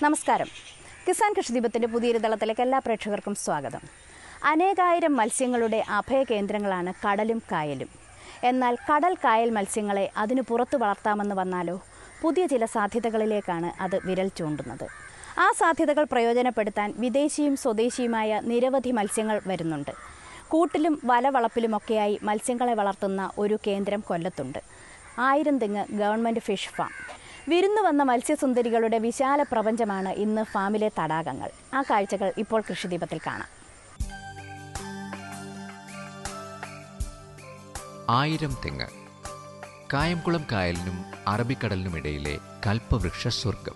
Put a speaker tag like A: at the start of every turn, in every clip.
A: നമസ്കാരം കിസാൻ കൃഷിദീപത്തിൻ്റെ പുതിയൊരു ദളത്തിലേക്ക് എല്ലാ പ്രേക്ഷകർക്കും സ്വാഗതം അനേകായിരം മത്സ്യങ്ങളുടെ അഭയകേന്ദ്രങ്ങളാണ് കടലും കായലും എന്നാൽ കടൽ കായൽ മത്സ്യങ്ങളെ അതിനു പുറത്തു വളർത്താമെന്ന് വന്നാലോ പുതിയ ചില സാധ്യതകളിലേക്കാണ് അത് വിരൽ ചൂണ്ടുന്നത് ആ സാധ്യതകൾ പ്രയോജനപ്പെടുത്താൻ വിദേശിയും സ്വദേശിയുമായ നിരവധി മത്സ്യങ്ങൾ വരുന്നുണ്ട് കൂട്ടിലും വലവളപ്പിലുമൊക്കെയായി മത്സ്യങ്ങളെ വളർത്തുന്ന ഒരു കേന്ദ്രം കൊല്ലത്തുണ്ട് ആയിരം തെങ്ങ് ഗവൺമെൻറ് ഫിഷ് ഫാം വിരുന്നു വന്ന മത്സ്യസുന്ദരികളുടെ വിശാല പ്രപഞ്ചമാണ് ഇന്ന് ഫാമിലെ തടാകങ്ങൾ ആ കാഴ്ചകൾ ഇപ്പോൾ കൃഷിദീപത്തിൽ കാണാം
B: ആയിരം തെങ്ങ് കായംകുളം കായലിനും അറബിക്കടലിനുമിടയിലെ കൽപ്പവൃക്ഷ സ്വർഗം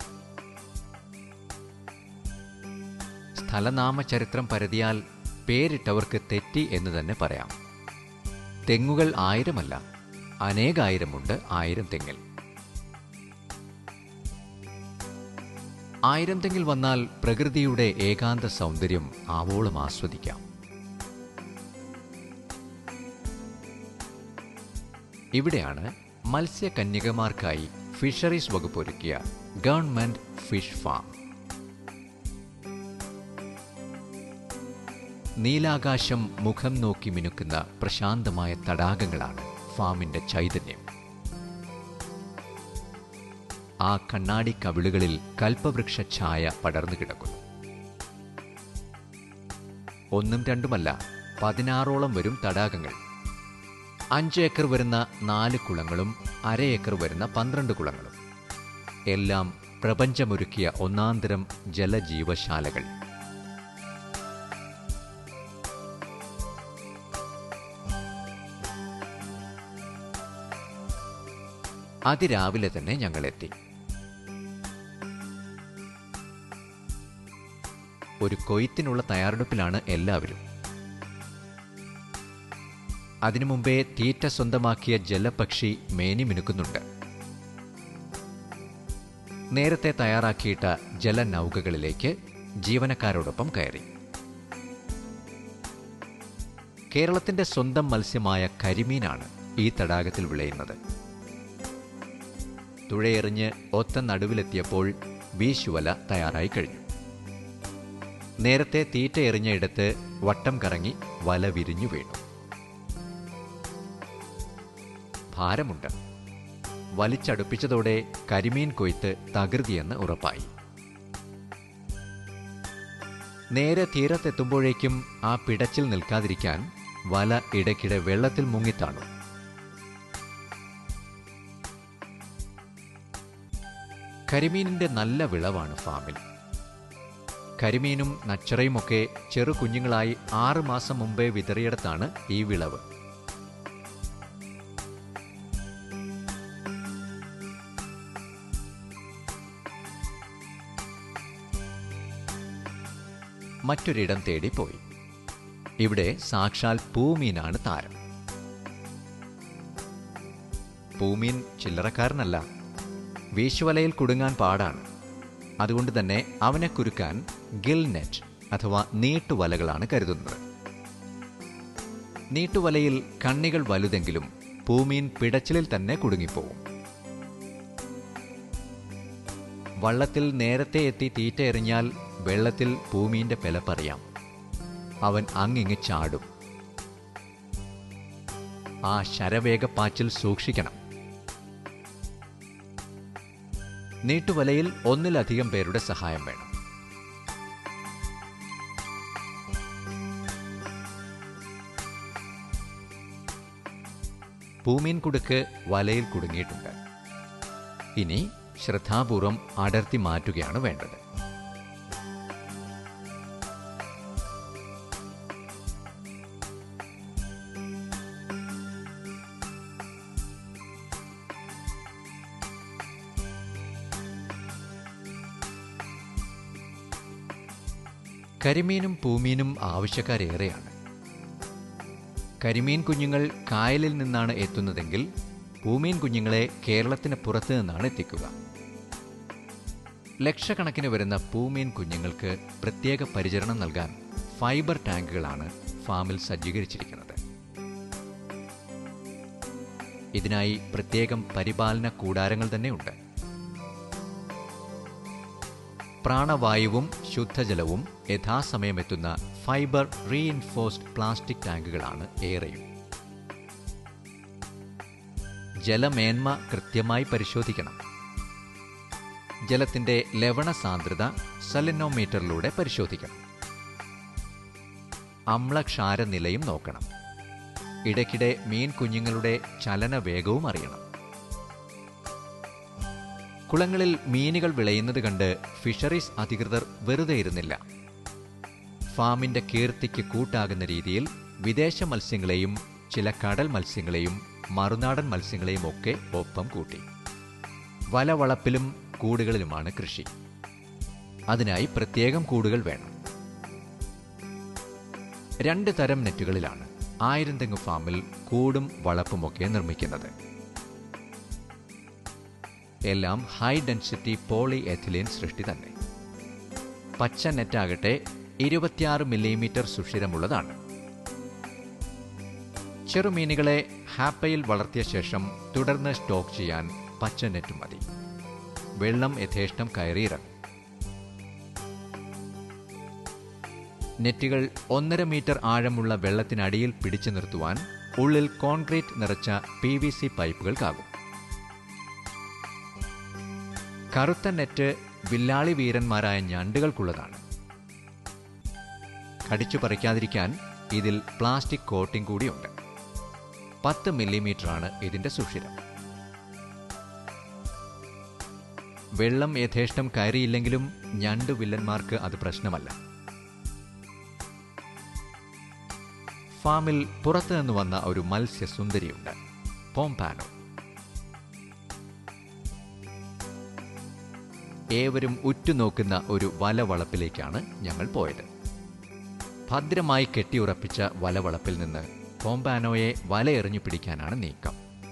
B: സ്ഥലനാമ ചരിത്രം പരതിയാൽ പേരിട്ടവർക്ക് തെറ്റി എന്ന് തന്നെ പറയാം തെങ്ങുകൾ ആയിരമല്ല അനേകായിരമുണ്ട് ആയിരം തെങ്ങിൽ ആയിരം തെങ്ങിൽ വന്നാൽ പ്രകൃതിയുടെ ഏകാന്ത സൗന്ദര്യം ആവോളം ആസ്വദിക്കാം ഇവിടെയാണ് മത്സ്യകന്യകമാർക്കായി ഫിഷറീസ് വകുപ്പ് ഒരുക്കിയ ഗവൺമെന്റ് ഫിഷ് ഫാം നീലാകാശം മുഖം നോക്കി മിനുക്കുന്ന പ്രശാന്തമായ തടാകങ്ങളാണ് ഫാമിന്റെ ചൈതന്യം ആ കണ്ണാടി കവിളുകളിൽ കൽപ്പവൃക്ഷ ഛായ പടർന്നു കിടക്കുന്നു ഒന്നും രണ്ടുമല്ല പതിനാറോളം വരും തടാകങ്ങൾ അഞ്ച് ഏക്കർ വരുന്ന നാല് കുളങ്ങളും അര ഏക്കർ വരുന്ന പന്ത്രണ്ട് കുളങ്ങളും എല്ലാം പ്രപഞ്ചമൊരുക്കിയ ഒന്നാന്തരം ജലജീവശാലകൾ അതിരാവിലെ തന്നെ ഞങ്ങളെത്തി ഒരു കൊയ്ത്തിനുള്ള തയ്യാറെടുപ്പിലാണ് എല്ലാവരും അതിനു മുമ്പേ തീറ്റ സ്വന്തമാക്കിയ ജലപക്ഷി മേനി മിനുക്കുന്നുണ്ട് നേരത്തെ തയ്യാറാക്കിയിട്ട ജലനൗകകളിലേക്ക് ജീവനക്കാരോടൊപ്പം കയറി കേരളത്തിന്റെ സ്വന്തം മത്സ്യമായ കരിമീനാണ് ഈ തടാകത്തിൽ വിളയുന്നത് തുഴയെറിഞ്ഞ് ഒത്ത നടുവിലെത്തിയപ്പോൾ വീശുവല തയ്യാറായി കഴിഞ്ഞു നേരത്തെ തീറ്റ എറിഞ്ഞ ഇടത്ത് വട്ടം കറങ്ങി വല വിരിഞ്ഞു വീണു ഭാരമുണ്ട് വലിച്ചടുപ്പിച്ചതോടെ കരിമീൻ കൊയ്ത്ത് തകൃതിയെന്ന് ഉറപ്പായി നേരെ തീരത്തെത്തുമ്പോഴേക്കും ആ പിടച്ചിൽ നിൽക്കാതിരിക്കാൻ വല ഇടയ്ക്കിടെ വെള്ളത്തിൽ മുങ്ങിത്താണു കരിമീനിന്റെ നല്ല വിളവാണ് ഫാമിൽ കരിമീനും നച്ചറയുമൊക്കെ ചെറു കുഞ്ഞുങ്ങളായി ആറ് മാസം മുമ്പേ വിതറിയിടത്താണ് ഈ വിളവ് മറ്റൊരിടം തേടി പോയി ഇവിടെ സാക്ഷാൽ പൂമീനാണ് താരം പൂമീൻ ചില്ലറക്കാരനല്ല വീശുവലയിൽ കുടുങ്ങാൻ പാടാണ് അതുകൊണ്ട് തന്നെ അവനെ കുരുക്കാൻ ഗിൽ നെറ്റ് അഥവാ നീട്ടുവലകളാണ് കരുതുന്നത് നീട്ടുവലയിൽ കണ്ണികൾ വലുതെങ്കിലും പൂമീൻ പിടച്ചിലിൽ തന്നെ കുടുങ്ങിപ്പോവും വള്ളത്തിൽ നേരത്തെ എത്തി തീറ്റ എറിഞ്ഞാൽ വെള്ളത്തിൽ പൂമീന്റെ പെലപ്പറിയാം അവൻ അങ്ങിങ്ങ് ചാടും ആ ശരവേഗപ്പാച്ചിൽ സൂക്ഷിക്കണം നീട്ടുവലയിൽ ഒന്നിലധികം പേരുടെ സഹായം വേണം പൂമീൻ കുടുക്ക് വലയിൽ കുടുങ്ങിയിട്ടുണ്ട് ഇനി ശ്രദ്ധാപൂർവം അടർത്തി മാറ്റുകയാണ് വേണ്ടത് കരിമീനും പൂമീനും ആവശ്യക്കാരേറെയാണ് കരിമീൻ കുഞ്ഞുങ്ങൾ കായലിൽ നിന്നാണ് എത്തുന്നതെങ്കിൽ പൂമീൻ കുഞ്ഞുങ്ങളെ കേരളത്തിന് പുറത്തു നിന്നാണ് എത്തിക്കുക ലക്ഷക്കണക്കിന് വരുന്ന പൂമീൻ കുഞ്ഞുങ്ങൾക്ക് പ്രത്യേക പരിചരണം നൽകാൻ ഫൈബർ ടാങ്കുകളാണ് ഫാമിൽ സജ്ജീകരിച്ചിരിക്കുന്നത് ഇതിനായി പ്രത്യേകം പരിപാലന കൂടാരങ്ങൾ തന്നെയുണ്ട് പ്രാണവായുവും ശുദ്ധജലവും യഥാസമയമെത്തുന്ന ഫൈബർ റീഇൻഫോഴ്സ്ഡ് പ്ലാസ്റ്റിക് ടാങ്കുകളാണ് ഏറെയും ജലമേന്മ കൃത്യമായി പരിശോധിക്കണം ജലത്തിന്റെ ലവണ സാന്ദ്രത സലിനോമീറ്ററിലൂടെ പരിശോധിക്കണം അമ്ലക്ഷാര നിലയും നോക്കണം ഇടയ്ക്കിടെ മീൻ കുഞ്ഞുങ്ങളുടെ ചലനവേഗവും അറിയണം കുളങ്ങളിൽ മീനുകൾ വിളയുന്നത് കണ്ട് ഫിഷറീസ് അധികൃതർ വെറുതെ ഇരുന്നില്ല ഫാമിന്റെ കീർത്തിക്ക് കൂട്ടാകുന്ന രീതിയിൽ വിദേശ മത്സ്യങ്ങളെയും ചില കടൽ മത്സ്യങ്ങളെയും മറുനാടൻ മത്സ്യങ്ങളെയും ഒക്കെ ഒപ്പം കൂട്ടി വലവളപ്പിലും കൂടുകളിലുമാണ് കൃഷി അതിനായി പ്രത്യേകം കൂടുകൾ വേണം രണ്ട് തരം നെറ്റുകളിലാണ് ആയിരം തെങ്ങ് ഫാമിൽ കൂടും വളപ്പുമൊക്കെ നിർമ്മിക്കുന്നത് എല്ലാം ഹൈ ഡെൻസിറ്റി പോളി എഥിലീൻ സൃഷ്ടി തന്നെ പച്ച നെറ്റാകട്ടെ ഇരുപത്തിയാറ് മില്ലിമീറ്റർ സുഷിരമുള്ളതാണ് ചെറുമീനുകളെ ഹാപ്പയിൽ വളർത്തിയ ശേഷം തുടർന്ന് സ്റ്റോക്ക് ചെയ്യാൻ പച്ച നെറ്റ് മതി വെള്ളം യഥേഷ്ടം കയറിയിറങ്ങും നെറ്റുകൾ ഒന്നര മീറ്റർ ആഴമുള്ള വെള്ളത്തിനടിയിൽ പിടിച്ചു നിർത്തുവാൻ ഉള്ളിൽ കോൺക്രീറ്റ് നിറച്ച പി വി സി പൈപ്പുകൾക്കാകും കറുത്ത നെറ്റ് വില്ലാളി വീരന്മാരായ ഞണ്ടുകൾക്കുള്ളതാണ് കടിച്ചു പറിക്കാതിരിക്കാൻ ഇതിൽ പ്ലാസ്റ്റിക് കോട്ടിംഗ് കൂടിയുണ്ട് പത്ത് മില്ലിമീറ്ററാണ് ഇതിന്റെ സുഷിരം വെള്ളം യഥേഷ്ടം കയറിയില്ലെങ്കിലും ഞണ്ട് വില്ലന്മാർക്ക് അത് പ്രശ്നമല്ല ഫാമിൽ പുറത്തു നിന്ന് വന്ന ഒരു മത്സ്യസുന്ദരിയുണ്ട് പോംപാനോ ഏവരും ഉറ്റുനോക്കുന്ന ഒരു വലവളപ്പിലേക്കാണ് ഞങ്ങൾ പോയത് ഭദ്രമായി കെട്ടിയുറപ്പിച്ച വലവളപ്പിൽ നിന്ന് പോംപാനോയെ വലയെറിഞ്ഞു പിടിക്കാനാണ് നീക്കം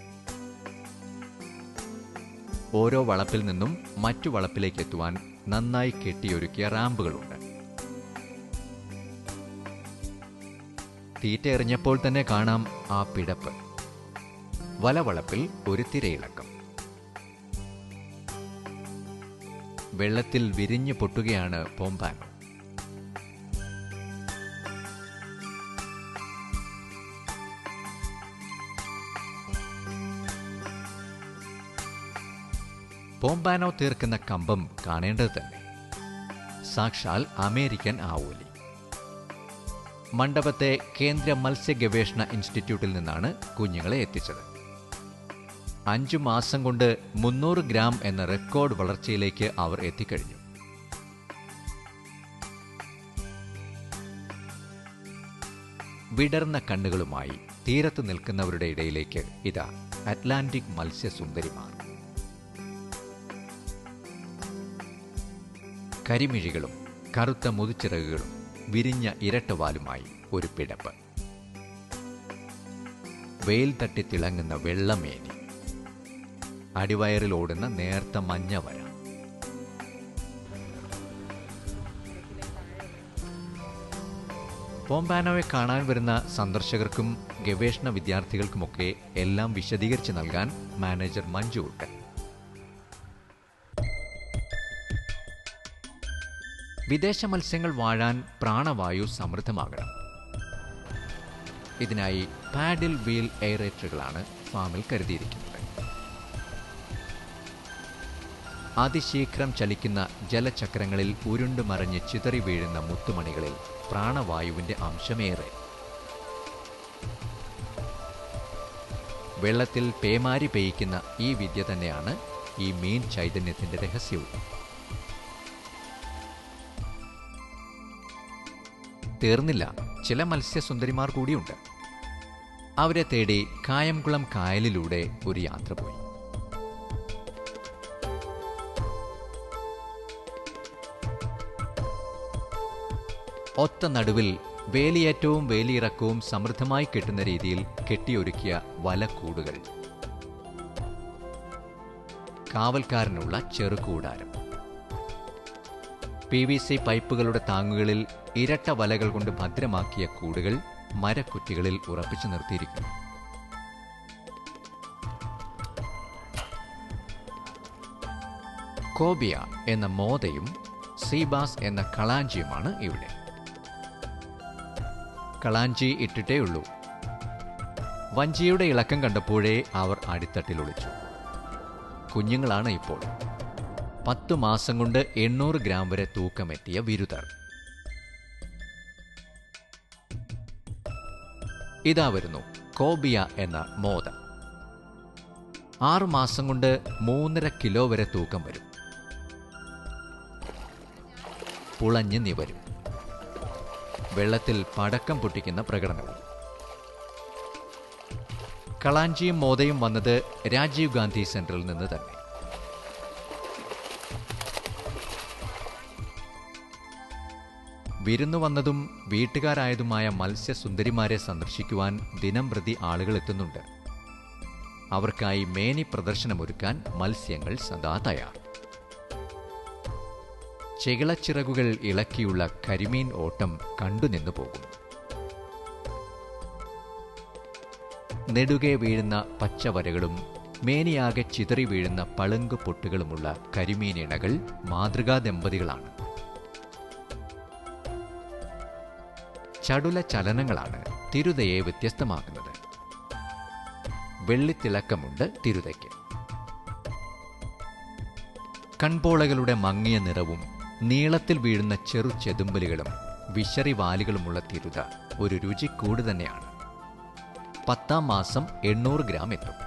B: ഓരോ വളപ്പിൽ നിന്നും മറ്റു വളപ്പിലേക്ക് എത്തുവാൻ നന്നായി കെട്ടിയൊരുക്കിയ റാമ്പുകളുണ്ട് തീറ്റ എറിഞ്ഞപ്പോൾ തന്നെ കാണാം ആ പിടപ്പ് വലവളപ്പിൽ ഒരു തിരയിളക്കം വെള്ളത്തിൽ വിരിഞ്ഞു പൊട്ടുകയാണ് പോംപാനോ പോംപാനോ തീർക്കുന്ന കമ്പം കാണേണ്ടത് തന്നെ സാക്ഷാൽ അമേരിക്കൻ ആവോലി മണ്ഡപത്തെ കേന്ദ്ര മത്സ്യ ഗവേഷണ ഇൻസ്റ്റിറ്റ്യൂട്ടിൽ നിന്നാണ് കുഞ്ഞുങ്ങളെ എത്തിച്ചത് അഞ്ചു മാസം കൊണ്ട് മുന്നൂറ് ഗ്രാം എന്ന റെക്കോർഡ് വളർച്ചയിലേക്ക് അവർ എത്തിക്കഴിഞ്ഞു വിടർന്ന കണ്ണുകളുമായി തീരത്ത് നിൽക്കുന്നവരുടെ ഇടയിലേക്ക് ഇതാ അറ്റ്ലാന്റിക് മത്സ്യസുന്ദരിമാർ കരിമിഴികളും കറുത്ത മുതുച്ചിറകുകളും വിരിഞ്ഞ ഇരട്ടവാലുമായി ഒരു പിടപ്പ് വെയിൽ തട്ടി തിളങ്ങുന്ന വെള്ളമേനി അടിവയറിൽ ഓടുന്ന നേർത്ത മഞ്ഞ വര പോംപാനോയെ കാണാൻ വരുന്ന സന്ദർശകർക്കും ഗവേഷണ വിദ്യാർത്ഥികൾക്കുമൊക്കെ എല്ലാം വിശദീകരിച്ച് നൽകാൻ മാനേജർ മഞ്ജു ഉണ്ട് വിദേശ മത്സ്യങ്ങൾ വാഴാൻ പ്രാണവായു സമൃദ്ധമാകണം ഇതിനായി പാഡിൽ വീൽ എയറേറ്ററുകളാണ് ഫാമിൽ കരുതിയിരിക്കുന്നത് അതിശീഘ്രം ചലിക്കുന്ന ജലചക്രങ്ങളിൽ ഉരുണ്ടു മറിഞ്ഞ് ചിതറി വീഴുന്ന മുത്തുമണികളിൽ പ്രാണവായുവിന്റെ അംശമേറെ വെള്ളത്തിൽ പേമാരി പെയ്യ്ക്കുന്ന ഈ വിദ്യ തന്നെയാണ് ഈ മീൻ ചൈതന്യത്തിന്റെ രഹസ്യവും തീർന്നില്ല ചില മത്സ്യസുന്ദരിമാർ കൂടിയുണ്ട് അവരെ തേടി കായംകുളം കായലിലൂടെ ഒരു യാത്ര പോയി ഒത്ത നടുവിൽ വേലിയേറ്റവും വേലിയിറക്കവും സമൃദ്ധമായി കിട്ടുന്ന രീതിയിൽ കെട്ടിയൊരുക്കിയ വലക്കൂടുകൾ കാവൽക്കാരനുള്ള ചെറുകൂടാരം പി വി സി പൈപ്പുകളുടെ താങ്ങുകളിൽ ഇരട്ട വലകൾ കൊണ്ട് ഭദ്രമാക്കിയ കൂടുകൾ മരക്കുറ്റികളിൽ ഉറപ്പിച്ചു നിർത്തിയിരിക്കുന്നു കോബിയ എന്ന മോതയും സീബാസ് എന്ന കളാഞ്ചിയുമാണ് ഇവിടെ കളാഞ്ചി ഇട്ടിട്ടേ ഉള്ളൂ വഞ്ചിയുടെ ഇളക്കം കണ്ടപ്പോഴേ അവർ അടിത്തട്ടിൽ ഒളിച്ചു കുഞ്ഞുങ്ങളാണ് ഇപ്പോൾ പത്തു മാസം കൊണ്ട് എണ്ണൂറ് ഗ്രാം വരെ തൂക്കമെത്തിയ വിരുദർ ഇതാ വരുന്നു കോബിയ എന്ന മോത ആറു മാസം കൊണ്ട് മൂന്നര കിലോ വരെ തൂക്കം വരും പുളഞ്ഞ് നിവരും വെള്ളത്തിൽ പടക്കം പൊട്ടിക്കുന്ന പ്രകടനവും കളാഞ്ചിയും മോദയും വന്നത് രാജീവ് ഗാന്ധി സെന്ററിൽ നിന്ന് തന്നെ വിരുന്നു വന്നതും വീട്ടുകാരായതുമായ മത്സ്യസുന്ദരിമാരെ സന്ദർശിക്കുവാൻ ദിനം പ്രതി ആളുകൾ എത്തുന്നുണ്ട് അവർക്കായി മേനി പ്രദർശനമൊരുക്കാൻ മത്സ്യങ്ങൾ സദാ തയ്യാർ ചെകിളച്ചിറകുകൾ ഇളക്കിയുള്ള കരിമീൻ ഓട്ടം കണ്ടുനിന്നു പോകും നെടുകെ വീഴുന്ന പച്ചവരകളും മേനിയാകെ ചിതറി വീഴുന്ന പളുങ്ക് പൊട്ടുകളുമുള്ള കരിമീനിണകൾ മാതൃകാ ദമ്പതികളാണ് ചടുല ചലനങ്ങളാണ് തിരുതയെ വ്യത്യസ്തമാക്കുന്നത് വെള്ളിത്തിളക്കമുണ്ട് തിരുതയ്ക്ക് കൺപോളകളുടെ മങ്ങിയ നിറവും നീളത്തിൽ വീഴുന്ന ചെറു ചെതുമ്പലുകളും വിശറി വാലുകളുമുള്ള തിരുത ഒരു രുചിക്കൂട് തന്നെയാണ് പത്താം മാസം എണ്ണൂറ് ഗ്രാം എത്തും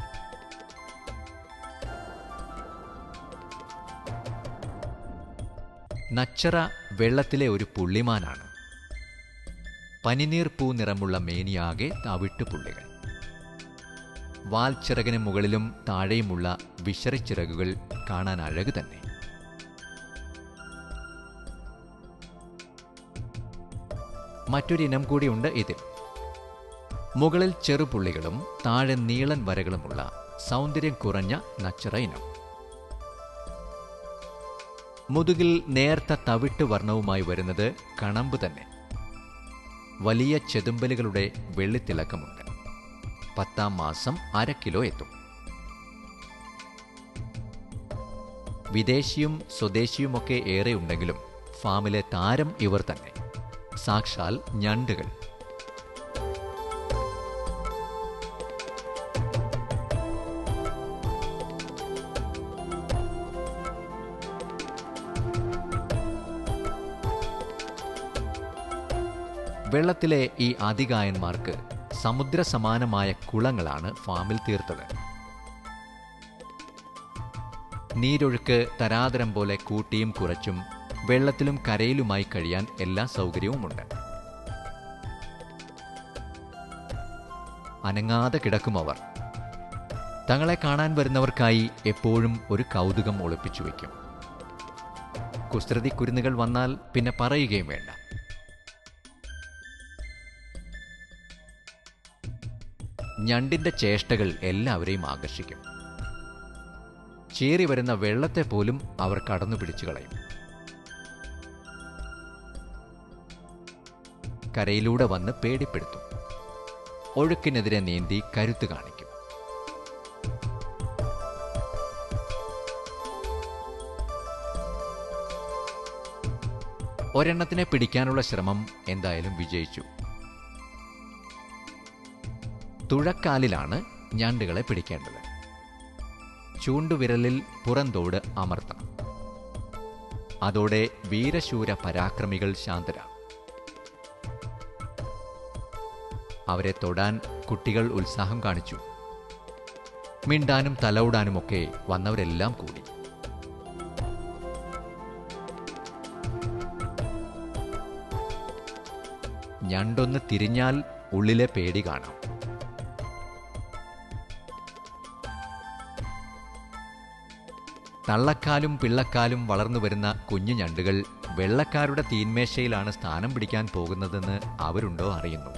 B: നച്ചറ വെള്ളത്തിലെ ഒരു പുള്ളിമാനാണ് പനിനീർ പൂ നിറമുള്ള മേനിയാകെ തവിട്ട് പുള്ളികൾ വാൽച്ചിറകിന് മുകളിലും താഴെയുമുള്ള വിശറിച്ചിറകുകൾ കാണാൻ അഴക് തന്നെ മറ്റൊരിനം കൂടിയുണ്ട് ഇതിൽ മുകളിൽ ചെറുപുള്ളികളും താഴെ നീളൻ വരകളുമുള്ള സൗന്ദര്യം കുറഞ്ഞ നച്ചറ ഇനം മുതുകിൽ നേർത്ത തവിട്ട് വർണ്ണവുമായി വരുന്നത് കണമ്പ് തന്നെ വലിയ ചെതുമ്പലുകളുടെ വെള്ളിത്തിളക്കമുണ്ട് പത്താം മാസം അര കിലോ എത്തും വിദേശിയും സ്വദേശിയുമൊക്കെ ഏറെ ഉണ്ടെങ്കിലും ഫാമിലെ താരം ഇവർ തന്നെ സാക്ഷാൽ ഞണ്ടുകൾ വെള്ളത്തിലെ ഈ അതികായന്മാർക്ക് സമുദ്ര സമാനമായ കുളങ്ങളാണ് ഫാമിൽ തീർത്തത് നീരൊഴുക്ക് തരാതരം പോലെ കൂട്ടിയും കുറച്ചും വെള്ളത്തിലും കരയിലുമായി കഴിയാൻ എല്ലാ സൗകര്യവുമുണ്ട് അനങ്ങാതെ കിടക്കും അവർ തങ്ങളെ കാണാൻ വരുന്നവർക്കായി എപ്പോഴും ഒരു കൗതുകം ഒളിപ്പിച്ചു വയ്ക്കും കുസൃതി കുരുന്നുകൾ വന്നാൽ പിന്നെ പറയുകയും വേണ്ട ഞണ്ടിന്റെ ചേഷ്ടകൾ എല്ലാവരെയും ആകർഷിക്കും ചേറി വരുന്ന വെള്ളത്തെ പോലും അവർ കടന്നു പിടിച്ചു കളയും കരയിലൂടെ വന്ന് പേടിപ്പെടുത്തും ഒഴുക്കിനെതിരെ നീന്തി കരുത്ത് കാണിക്കും ഒരെണ്ണത്തിനെ പിടിക്കാനുള്ള ശ്രമം എന്തായാലും വിജയിച്ചു തുഴക്കാലിലാണ് ഞണ്ടുകളെ പിടിക്കേണ്ടത് ചൂണ്ടുവിരലിൽ പുറന്തോട് അമർത്തണം അതോടെ വീരശൂര പരാക്രമികൾ ശാന്തരാണ് അവരെ തൊടാൻ കുട്ടികൾ ഉത്സാഹം കാണിച്ചു മിണ്ടാനും തലവിടാനുമൊക്കെ വന്നവരെല്ലാം കൂടി ഞണ്ടൊന്ന് തിരിഞ്ഞാൽ ഉള്ളിലെ പേടി കാണാം തള്ളക്കാലും പിള്ളക്കാലും വളർന്നു വരുന്ന കുഞ്ഞു ഞണ്ടുകൾ വെള്ളക്കാരുടെ തീന്മേശയിലാണ് സ്ഥാനം പിടിക്കാൻ പോകുന്നതെന്ന് അവരുണ്ടോ അറിയുന്നു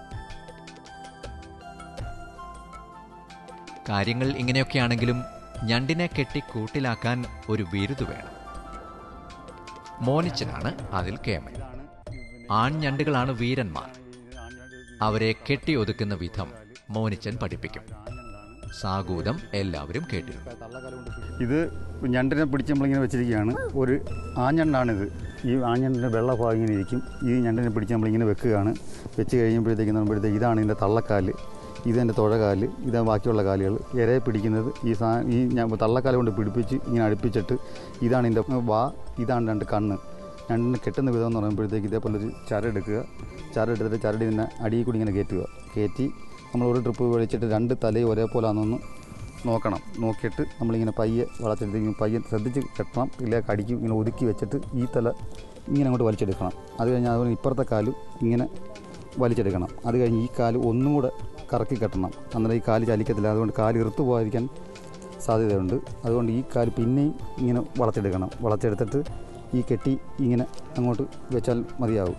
B: കാര്യങ്ങൾ ഇങ്ങനെയൊക്കെയാണെങ്കിലും ഞണ്ടിനെ കെട്ടി കൂട്ടിലാക്കാൻ ഒരു വിരുദ് വേണം മോനിച്ചനാണ് അതിൽ കേമൻ ആൺഞണ്ടുകളാണ് വീരന്മാർ അവരെ കെട്ടി ഒതുക്കുന്ന വിധം മോനിച്ചൻ പഠിപ്പിക്കും സാഗൂതം എല്ലാവരും കേട്ടിരുന്നു
C: ഇത് ഞണ്ടിനെ പിടിച്ച് നമ്മളിങ്ങനെ വെച്ചിരിക്കുകയാണ് ഒരു ആഞ്ഞണ്ടാണിത് ഈ ആഞ്ഞണ്ടിൻ്റെ വെള്ള ഭാഗം ഇങ്ങനെ ഇരിക്കും ഈ ഞണ്ടിനെ പിടിച്ച് നമ്മളിങ്ങനെ വെക്കുകയാണ് വെച്ച് കഴിയുമ്പോഴത്തേക്കും നമ്മളത്തേക്ക് ഇതാണ് ഇതിൻ്റെ തള്ളക്കാല് ഇതെൻ്റെ തുഴകാല് ഇത് ബാക്കിയുള്ള കാലുകൾ ഇരയെ പിടിക്കുന്നത് ഈ സാ ഈ ഞാൻ തള്ളക്കാല് കൊണ്ട് പിടിപ്പിച്ച് ഇങ്ങനെ അടുപ്പിച്ചിട്ട് ഇതാണ് ഇതിൻ്റെ വാ ഇതാണ് രണ്ട് കണ്ണ് രണ്ടിന് കെട്ടുന്ന വിധം എന്ന് പറയുമ്പോഴത്തേക്ക് ഇതേപോലെ ഒരു ചരടെടുക്കുക ചരടെടുത്തിട്ട് ചരട് ഇതിനെ അടിയിൽ കൂടി ഇങ്ങനെ കയറ്റുക കയറ്റി നമ്മൾ ഒരു ട്രിപ്പ് വലിച്ചിട്ട് രണ്ട് തലയും ഒരേപോലെ ആണെന്നൊന്ന് നോക്കണം നോക്കിയിട്ട് നമ്മളിങ്ങനെ പയ്യെ വളച്ചെടുത്തേക്കും പയ്യെ ശ്രദ്ധിച്ച് കെട്ടണം ഇല്ല കടിക്കും ഇങ്ങനെ ഒതുക്കി വെച്ചിട്ട് ഈ തല ഇങ്ങനെ അങ്ങോട്ട് വലിച്ചെടുക്കണം അത് കഴിഞ്ഞ് അതുപോലെ ഇപ്പുറത്തെ കാലും ഇങ്ങനെ വലിച്ചെടുക്കണം അത് കഴിഞ്ഞ് ഈ കാല് ഒന്നും കൂടെ കറക്കി കെട്ടണം അന്നേരം ഈ കാല് ചലിക്കത്തില്ല അതുകൊണ്ട് കാല് ഇറുത്തു പോകാതിരിക്കാൻ സാധ്യതയുണ്ട് അതുകൊണ്ട് ഈ കാല് പിന്നെയും ഇങ്ങനെ വളച്ചെടുക്കണം വളച്ചെടുത്തിട്ട് ഈ കെട്ടി ഇങ്ങനെ അങ്ങോട്ട് വെച്ചാൽ മതിയാവും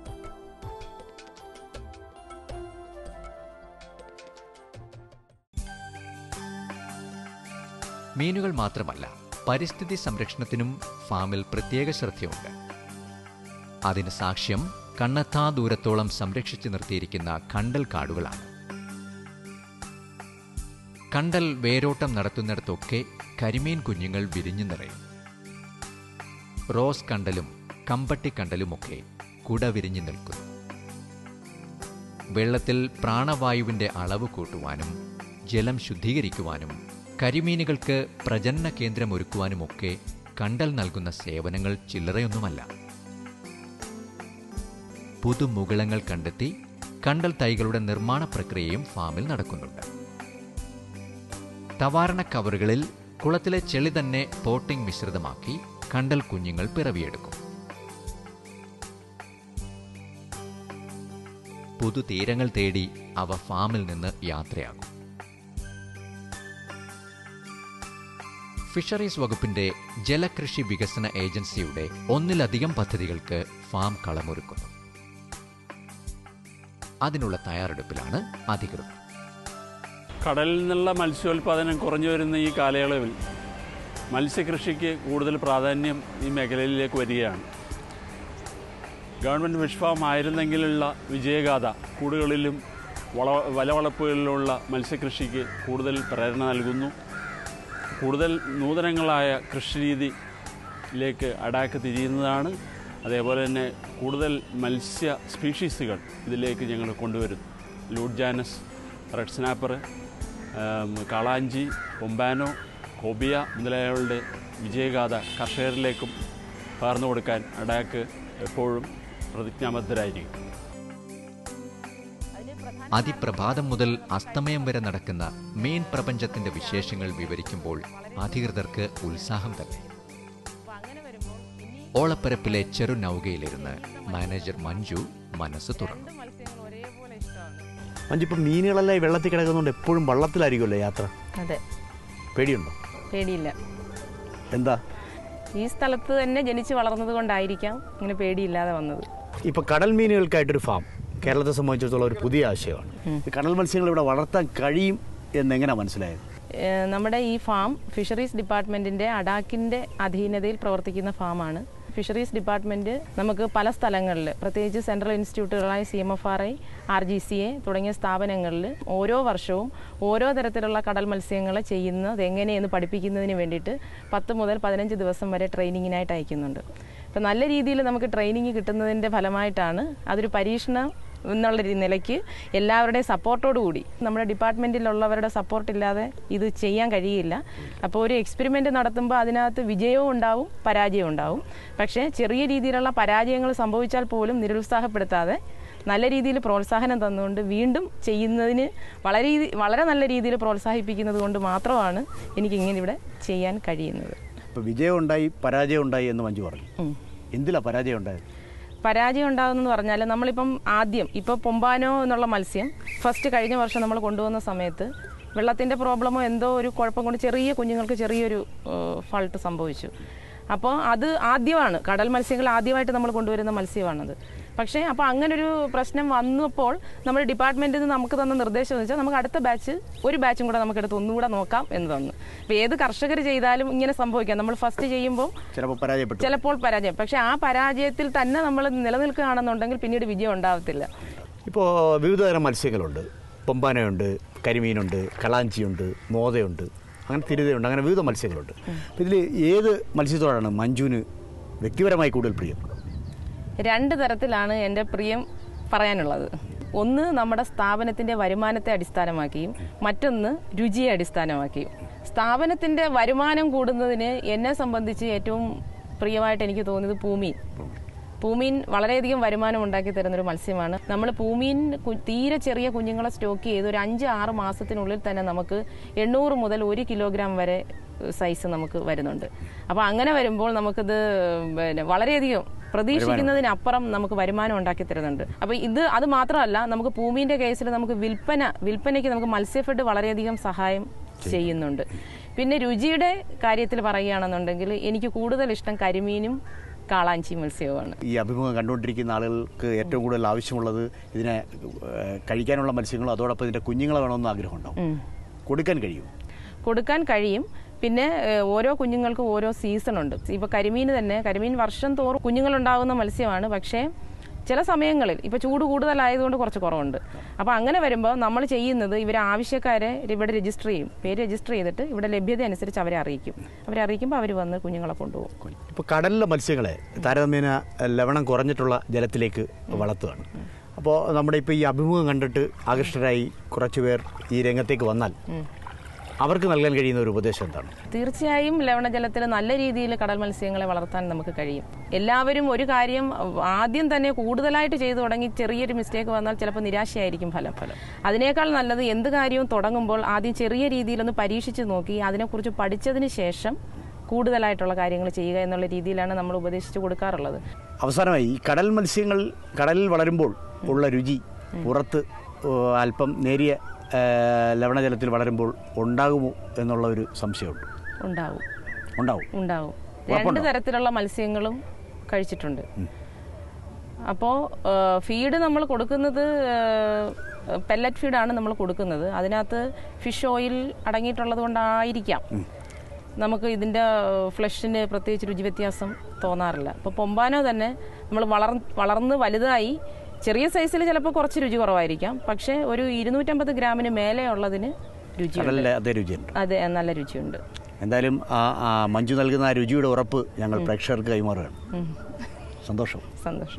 B: മീനുകൾ മാത്രമല്ല പരിസ്ഥിതി സംരക്ഷണത്തിനും ഫാമിൽ പ്രത്യേക ശ്രദ്ധയുണ്ട് അതിന് സാക്ഷ്യം കണ്ണെത്താ ദൂരത്തോളം സംരക്ഷിച്ചു നിർത്തിയിരിക്കുന്ന കണ്ടൽ കാടുകളാണ് കണ്ടൽ വേരോട്ടം നടത്തുന്നിടത്തൊക്കെ കരിമീൻ കുഞ്ഞുങ്ങൾ വിരിഞ്ഞു നിറയും റോസ് കണ്ടലും കമ്പട്ടിക്കണ്ടലുമൊക്കെ കുട വിരിഞ്ഞു നിൽക്കുന്നു വെള്ളത്തിൽ പ്രാണവായുവിന്റെ അളവ് കൂട്ടുവാനും ജലം ശുദ്ധീകരിക്കുവാനും കരിമീനുകൾക്ക് പ്രജനന കേന്ദ്രം ഒരുക്കുവാനുമൊക്കെ കണ്ടൽ നൽകുന്ന സേവനങ്ങൾ ചില്ലറയൊന്നുമല്ല പുതുമുകുളങ്ങൾ കണ്ടെത്തി കണ്ടൽ തൈകളുടെ നിർമ്മാണ പ്രക്രിയയും ഫാമിൽ നടക്കുന്നുണ്ട് തവാരണ കവറുകളിൽ കുളത്തിലെ ചെളി തന്നെ പോട്ടിംഗ് മിശ്രിതമാക്കി കണ്ടൽ കുഞ്ഞുങ്ങൾ പിറവിയെടുക്കും പുതുതീരങ്ങൾ തേടി അവ ഫാമിൽ നിന്ന് യാത്രയാകും ഫിഷറീസ് വകുപ്പിന്റെ ജലകൃഷി വികസന ഏജൻസിയുടെ ഒന്നിലധികം പദ്ധതികൾക്ക് ഫാം കളമൊരുക്കുന്നു അതിനുള്ള തയ്യാറെടുപ്പിലാണ് അധികൃതർ
D: കടലിൽ നിന്നുള്ള മത്സ്യോൽപാദനം കുറഞ്ഞു വരുന്ന ഈ കാലയളവിൽ മത്സ്യകൃഷിക്ക് കൂടുതൽ പ്രാധാന്യം ഈ മേഖലയിലേക്ക് വരികയാണ് ഗവൺമെൻറ് ഫിഷ് ഫാം ആയിരുന്നെങ്കിലുള്ള വിജയഗാഥ കൂടുകളിലും വള വലവളപ്പുകളിലുള്ള മത്സ്യകൃഷിക്ക് കൂടുതൽ പ്രേരണ നൽകുന്നു കൂടുതൽ നൂതനങ്ങളായ കൃഷിരീതിയിലേക്ക് അടാക്ക് തിരിയുന്നതാണ് അതേപോലെ തന്നെ കൂടുതൽ മത്സ്യ സ്പീഷീസുകൾ ഇതിലേക്ക് ഞങ്ങൾ കൊണ്ടുവരുന്നു ലൂഡ് ജാനസ് റെഡ് സ്നാപ്പർ കാളാഞ്ചി പൊമ്പാനോ കോബിയ മുതലായവരുടെ വിജയഗാഥ കർഷകരിലേക്കും പകർന്നു കൊടുക്കാൻ അടാക്ക് എപ്പോഴും പ്രതിജ്ഞാബദ്ധരായിരിക്കും
B: അതിപ്രഭാതം മുതൽ അസ്തമയം വരെ നടക്കുന്ന മീൻ പ്രപഞ്ചത്തിന്റെ വിശേഷങ്ങൾ വിവരിക്കുമ്പോൾ അധികൃതർക്ക് ഉത്സാഹം തന്നെ ഓളപ്പരപ്പിലെ ചെറു നൗകയിലിരുന്ന് മാനേജർ മഞ്ജു മനസ്സ് തുറന്നു
E: മഞ്ചിപ്പം മീനുകളെല്ലാം ഈ വെള്ളത്തിൽ കിടക്കുന്നതുകൊണ്ട് എപ്പോഴും വള്ളത്തിലായിരിക്കുമല്ലോ യാത്ര
F: അതെ
E: പേടിയുണ്ടോ
F: പേടിയില്ല
E: എന്താ
F: ഈ സ്ഥലത്ത് തന്നെ ജനിച്ച് വളർന്നത് കൊണ്ടായിരിക്കാം ഇങ്ങനെ പേടിയില്ലാതെ വന്നത്
E: ഇപ്പൊ കടൽ മീനുകൾക്കായിട്ടൊരു ഫാം കേരളത്തെ സംബന്ധിച്ചിടത്തോളം ഒരു പുതിയ ആശയമാണ് ഈ കടൽ മത്സ്യങ്ങൾ ഇവിടെ വളർത്താൻ കഴിയും എന്നെങ്ങനെയാ മനസ്സിലായത്
F: ഏഹ് നമ്മുടെ ഈ ഫാം ഫിഷറീസ് ഡിപ്പാർട്ട്മെൻറ്റിൻ്റെ അഡാക്കിൻ്റെ അധീനതയിൽ പ്രവർത്തിക്കുന്ന ഫാമാണ് ഫിഷറീസ് ഡിപ്പാർട്ട്മെൻറ്റ് നമുക്ക് പല സ്ഥലങ്ങളിൽ പ്രത്യേകിച്ച് സെൻട്രൽ ഇൻസ്റ്റിറ്റ്യൂട്ടുകളായ C M F R I R G C A തുടങ്ങിയ സ്ഥാപനങ്ങളിൽ ഓരോ വർഷവും ഓരോ തരത്തിലുള്ള കടൽ മത്സ്യങ്ങൾ ചെയ്യുന്നത് എങ്ങനെയെന്ന് പഠിപ്പിക്കുന്നതിന് വേണ്ടിയിട്ട് പത്ത് മുതൽ പതിനഞ്ച് ദിവസം വരെ ട്രെയിനിങ്ങിനായിട്ട് അയക്കുന്നുണ്ട് അപ്പോൾ നല്ല രീതിയിൽ നമുക്ക് ട്രെയിനിങ് കിട്ടുന്നതിൻ്റെ ഫലമായിട്ടാണ് അതൊരു പരീക്ഷണം എന്നുള്ള ഒരു നിലയ്ക്ക് എല്ലാവരുടെയും സപ്പോർട്ടോടു കൂടി നമ്മുടെ ഡിപ്പാർട്ട്മെൻറ്റിലുള്ളവരുടെ സപ്പോർട്ടില്ലാതെ ഇത് ചെയ്യാൻ കഴിയില്ല അപ്പോൾ ഒരു എക്സ്പെരിമെൻ്റ് നടത്തുമ്പോൾ അതിനകത്ത് വിജയവും ഉണ്ടാവും പരാജയവും ഉണ്ടാവും പക്ഷേ ചെറിയ രീതിയിലുള്ള പരാജയങ്ങൾ സംഭവിച്ചാൽ പോലും നിരുത്സാഹപ്പെടുത്താതെ നല്ല രീതിയിൽ പ്രോത്സാഹനം തന്നുകൊണ്ട് വീണ്ടും ചെയ്യുന്നതിന് വളരെ രീതി വളരെ നല്ല രീതിയിൽ പ്രോത്സാഹിപ്പിക്കുന്നത് കൊണ്ട് മാത്രമാണ് എനിക്ക് ഇങ്ങനെ ഇവിടെ ചെയ്യാൻ കഴിയുന്നത്
E: ഇപ്പൊ വിജയം ഉണ്ടായി പരാജയം ഉണ്ടായി എന്ന് മഞ്ജു പറഞ്ഞു
F: ഉം.
E: എന്തിലാ പരാജയം ഉണ്ടായത്
F: പരാജയം ഉണ്ടാകുന്നെന്ന് പറഞ്ഞാൽ നമ്മളിപ്പം ആദ്യം ഇപ്പോൾ പൊമ്പാനോ എന്നുള്ള മത്സ്യം ഫസ്റ്റ് കഴിഞ്ഞ വർഷം നമ്മൾ കൊണ്ടുവന്ന സമയത്ത് വെള്ളത്തിൻ്റെ പ്രോബ്ലമോ എന്തോ ഒരു കുഴപ്പം കൊണ്ട് ചെറിയ കുഞ്ഞുങ്ങൾക്ക് ചെറിയൊരു ഫൾട്ട് സംഭവിച്ചു അപ്പോൾ അത് ആദ്യമാണ് കടൽ മത്സ്യങ്ങൾ ആദ്യമായിട്ട് നമ്മൾ കൊണ്ടുവരുന്ന മത്സ്യമാണത് പക്ഷേ അപ്പോൾ അങ്ങനൊരു പ്രശ്നം വന്നപ്പോൾ നമ്മുടെ ഡിപ്പാർട്ട്മെൻറ്റിൽ നിന്ന് നമുക്ക് തന്ന നിർദ്ദേശം എന്ന് വെച്ചാൽ നമുക്ക് അടുത്ത ബാച്ച് ഒരു ബാച്ചും കൂടെ നമുക്കെടുത്ത് ഒന്നുകൂടെ നോക്കാം എന്ന് തന്നു അപ്പോൾ ഏത് കർഷകർ ചെയ്താലും ഇങ്ങനെ സംഭവിക്കാം നമ്മൾ ഫസ്റ്റ് ചെയ്യുമ്പോൾ
E: ചിലപ്പോൾ പരാജയപ്പെട്ടു
F: ചിലപ്പോൾ പരാജയം പക്ഷെ ആ പരാജയത്തിൽ തന്നെ നമ്മൾ നിലനിൽക്കുകയാണെന്നുണ്ടെങ്കിൽ പിന്നീട് വിജയം ഉണ്ടാവത്തില്ല
E: ഇപ്പോൾ വിവിധതരം മത്സ്യങ്ങളുണ്ട് പൊമ്പാനയുണ്ട് കരിമീനുണ്ട് കളാഞ്ചിയുണ്ട് മോതയുണ്ട് അങ്ങനെ തിരുതയുണ്ട് അങ്ങനെ വിവിധ മത്സ്യങ്ങളുണ്ട് അപ്പോൾ ഇതിൽ ഏത് മത്സ്യത്തോടാണ് മഞ്ജുവിന് വ്യക്തിപരമായി കൂടുതൽ പ്രിയം
F: രണ്ട് തരത്തിലാണ് എൻ്റെ പ്രിയം പറയാനുള്ളത് ഒന്ന് നമ്മുടെ സ്ഥാപനത്തിൻ്റെ വരുമാനത്തെ അടിസ്ഥാനമാക്കിയും മറ്റൊന്ന് രുചിയെ അടിസ്ഥാനമാക്കിയും സ്ഥാപനത്തിൻ്റെ വരുമാനം കൂടുന്നതിന് എന്നെ സംബന്ധിച്ച് ഏറ്റവും പ്രിയമായിട്ട് എനിക്ക് തോന്നിയത് പൂമീൻ പൂമീൻ വളരെയധികം വരുമാനം ഉണ്ടാക്കി തരുന്നൊരു മത്സ്യമാണ് നമ്മൾ പൂമീൻ കു- തീരെ ചെറിയ കുഞ്ഞുങ്ങളെ സ്റ്റോക്ക് ചെയ്ത് ഒരു അഞ്ച് ആറ് മാസത്തിനുള്ളിൽ തന്നെ നമുക്ക് എണ്ണൂറ് മുതൽ ഒരു കിലോഗ്രാം വരെ സൈസ് നമുക്ക് വരുന്നുണ്ട് അപ്പോൾ അങ്ങനെ വരുമ്പോൾ നമുക്കിത് പിന്നെ വളരെയധികം പ്രതീക്ഷിക്കുന്നതിനപ്പുറം നമുക്ക് വരുമാനം ഉണ്ടാക്കി തരുന്നുണ്ട് അപ്പോൾ ഇത് അത് മാത്രമല്ല നമുക്ക് പൂമീൻ്റെ കേസിൽ നമുക്ക് വിൽപ്പന വിൽപ്പനയ്ക്ക് നമുക്ക് മത്സ്യഫെഡ് വളരെയധികം സഹായം ചെയ്യുന്നുണ്ട് പിന്നെ രുചിയുടെ കാര്യത്തിൽ പറയുകയാണെന്നുണ്ടെങ്കിൽ എനിക്ക് കൂടുതൽ ഇഷ്ടം കരിമീനും കാളാഞ്ചി മത്സ്യവുമാണ്
E: ഈ അഭിമുഖം കണ്ടുകൊണ്ടിരിക്കുന്ന ആളുകൾക്ക് ഏറ്റവും കൂടുതൽ ആവശ്യമുള്ളത് ഇതിനെ ഏഹ്, കഴിക്കാനുള്ള മത്സ്യങ്ങളും അതോടൊപ്പം ഇതിൻ്റെ കുഞ്ഞുങ്ങളെ വേണമെന്ന് ആഗ്രഹമുണ്ടാവും കൊടുക്കാൻ കഴിയും
F: കൊടുക്കാൻ കഴിയും പിന്നെ ഏഹ്, ഓരോ കുഞ്ഞുങ്ങൾക്കും ഓരോ സീസൺ ഉണ്ട് ഇപ്പോൾ കരിമീൻ തന്നെ കരിമീൻ വർഷം തോറും കുഞ്ഞുങ്ങളുണ്ടാകുന്ന മത്സ്യമാണ് പക്ഷേ ചില സമയങ്ങളിൽ ഇപ്പോൾ ചൂട് കൂടുതലായതുകൊണ്ട് കുറച്ച് കുറവുണ്ട് അപ്പോൾ അങ്ങനെ വരുമ്പോൾ നമ്മൾ ചെയ്യുന്നത് ഇവരെ ആവശ്യക്കാരെ ഇവിടെ രജിസ്റ്റർ ചെയ്യും പേര് രജിസ്റ്റർ ചെയ്തിട്ട് ഇവിടെ ലഭ്യത അനുസരിച്ച് അവരെ അറിയിക്കും അവരെ അറിയിക്കുമ്പോൾ അവർ വന്ന് കുഞ്ഞുങ്ങളെ കൊണ്ടുപോകും
E: ഇപ്പോൾ കടലിലെ മത്സ്യങ്ങളെ താരതമ്യേന ലവണം കുറഞ്ഞിട്ടുള്ള ജലത്തിലേക്ക് വളർത്തുകയാണ് അപ്പോൾ നമ്മുടെ ഇപ്പോൾ ഈ അഭിമുഖം കണ്ടിട്ട് ആകൃഷ്ടരായി കുറച്ച് പേർ ഈ രംഗത്തേക്ക് വന്നാൽ അവർക്ക് നൽകാൻ കഴിയുന്ന ഒരു ഉപദേശം എന്താണ്
F: തീർച്ചയായും ലവണജലത്തിൽ നല്ല രീതിയിൽ കടൽ മത്സ്യങ്ങളെ വളർത്താൻ നമുക്ക് കഴിയും എല്ലാവരും ഒരു കാര്യം ആദ്യം തന്നെ കൂടുതലായിട്ട് ചെയ്തു തുടങ്ങി ചെറിയൊരു മിസ്റ്റേക്ക് വന്നാൽ ചിലപ്പോൾ നിരാശയായിരിക്കും ഫലം ഫലം അതിനേക്കാൾ നല്ലത് എന്ത് കാര്യവും തുടങ്ങുമ്പോൾ ആദ്യം ചെറിയ രീതിയിലൊന്ന് പരീക്ഷിച്ച് നോക്കി അതിനെക്കുറിച്ച് പഠിച്ചതിന് ശേഷം കൂടുതലായിട്ടുള്ള കാര്യങ്ങൾ ചെയ്യുക എന്നുള്ള രീതിയിലാണ് നമ്മൾ ഉപദേശിച്ചു കൊടുക്കാറുള്ളത്
E: അവസാനമായി ഈ കടൽ മത്സ്യങ്ങൾ കടലിൽ വളരുമ്പോൾ ഉള്ള രുചി പുറത്ത് ഏഹ്, അല്പം നേരിയ ഏഹ്, ലവണജലത്തിൽ വളരുമ്പോൾ ഉണ്ടാകുമോ എന്നുള്ള ഒരു സംശയമുണ്ട്
F: ഉണ്ടാവും
E: ഉണ്ടാവും
F: ഉണ്ടാവും
E: ഉറപ്പുണ്ടോ?
F: രണ്ട് തരത്തിലുള്ള മത്സ്യങ്ങളും കഴിച്ചിട്ടുണ്ട് അപ്പോൾ ഫീഡ് നമ്മൾ കൊടുക്കുന്നത് പെല്ലറ്റ് ഫീഡാണ് നമ്മൾ കൊടുക്കുന്നത് അതിനകത്ത് ഫിഷ് ഓയിൽ അടങ്ങിയിട്ടുള്ളത് കൊണ്ടായിരിക്കാം നമുക്ക് ഇതിൻ്റെ ഫ്ലഷിന് പ്രത്യേകിച്ച് രുചി വ്യത്യാസം തോന്നാറില്ല ഇപ്പോൾ പൊമ്പാനോ തന്നെ നമ്മൾ വളർ വളർന്ന് വലുതായി ചെറിയ സൈസിൽ ചിലപ്പോൾ കുറച്ച് രുചി കുറവായിരിക്കാം പക്ഷേ ഒരു ഇരുന്നൂറ്റമ്പത് ഗ്രാമിന് മേലെ ഉള്ളതിന് രുചിയുണ്ട്
E: കടലിലെ അതേ രുചിയുണ്ട്
F: അതെ നല്ല രുചിയുണ്ട്
E: എന്തായാലും ആ ആ മഞ്ജു നൽകുന്ന ആ രുചിയുടെ ഉറപ്പ് ഞങ്ങൾ പ്രേക്ഷകർക്ക് കൈമാറുകയാണ്
F: ഉം.
E: സന്തോഷം
F: സന്തോഷം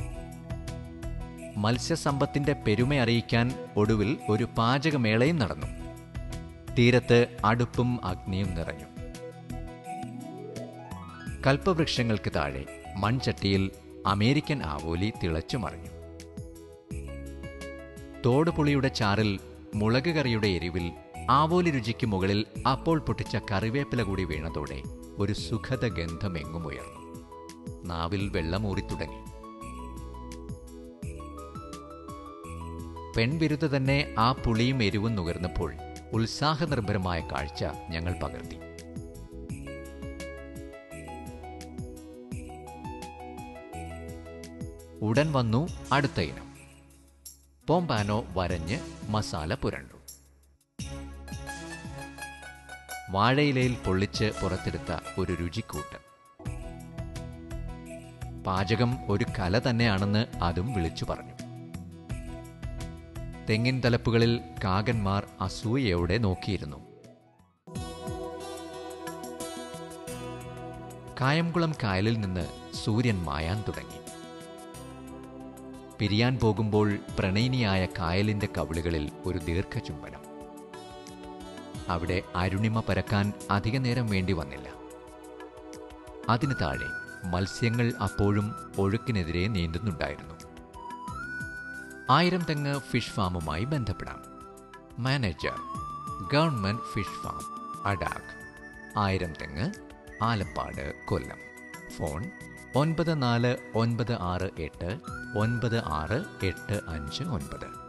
B: മത്സ്യസമ്പത്തിന്റെ പെരുമ അറിയിക്കാൻ ഒടുവിൽ ഒരു പാചകമേളയും നടന്നു തീരത്ത് അടുപ്പും അഗ്നിയും നിറഞ്ഞു കൽപ്പവൃക്ഷങ്ങൾക്ക് താഴെ മൺചട്ടിയിൽ അമേരിക്കൻ ആവോലി തിളച്ചു മറിഞ്ഞു തോടുപുളിയുടെ ചാറിൽ മുളക് കറിയുടെ എരിവിൽ ആവോലി രുചിക്ക് മുകളിൽ അപ്പോൾ പൊട്ടിച്ച കറിവേപ്പില കൂടി വീണതോടെ ഒരു സുഖത ഗന്ധം എങ്ങുമുയർന്നു നാവിൽ വെള്ളമൂറി തുടങ്ങി പെൺവിരുദ്ധ തന്നെ ആ പുളിയും എരിവും നുകർന്നപ്പോൾ ഉത്സാഹനിർഭരമായ കാഴ്ച ഞങ്ങൾ പകർത്തി ഉടൻ വന്നു അടുത്ത ഇനം പോംപാനോ വരഞ്ഞ് മസാല പുരണ്ടു വാഴയിലയിൽ പൊള്ളിച്ച് പുറത്തെടുത്ത ഒരു രുചിക്കൂട്ട് പാചകം ഒരു കല തന്നെയാണെന്ന് അതും വിളിച്ചു പറഞ്ഞു തെങ്ങിൻ തലപ്പുകളിൽ കാകന്മാർ അസൂയയോടെ നോക്കിയിരുന്നു കായംകുളം കായലിൽ നിന്ന് സൂര്യൻ മായാൻ തുടങ്ങി പിരിയാൻ പോകുമ്പോൾ പ്രണയിനിയായ കായലിന്റെ കവിളുകളിൽ ഒരു ദീർഘചുംബനം അവിടെ അരുണിമ പരക്കാൻ അധിക നേരം വേണ്ടി വന്നില്ല അതിന് താഴെ മത്സ്യങ്ങൾ അപ്പോഴും ഒഴുക്കിനെതിരെ നീന്തുന്നുണ്ടായിരുന്നു ആയിരം തെങ്ങ് ഫിഷ് ഫാമുമായി ബന്ധപ്പെടാം manager government fish farm ADAK ആയിരം തെങ്ങ് ആലപ്പാട് കൊല്ലം ഫോൺ ഒൻപത് നാല് ഒൻപത് ആറ് എട്ട് ഒൻപത് ആറ് എട്ട് അഞ്ച് ഒൻപത്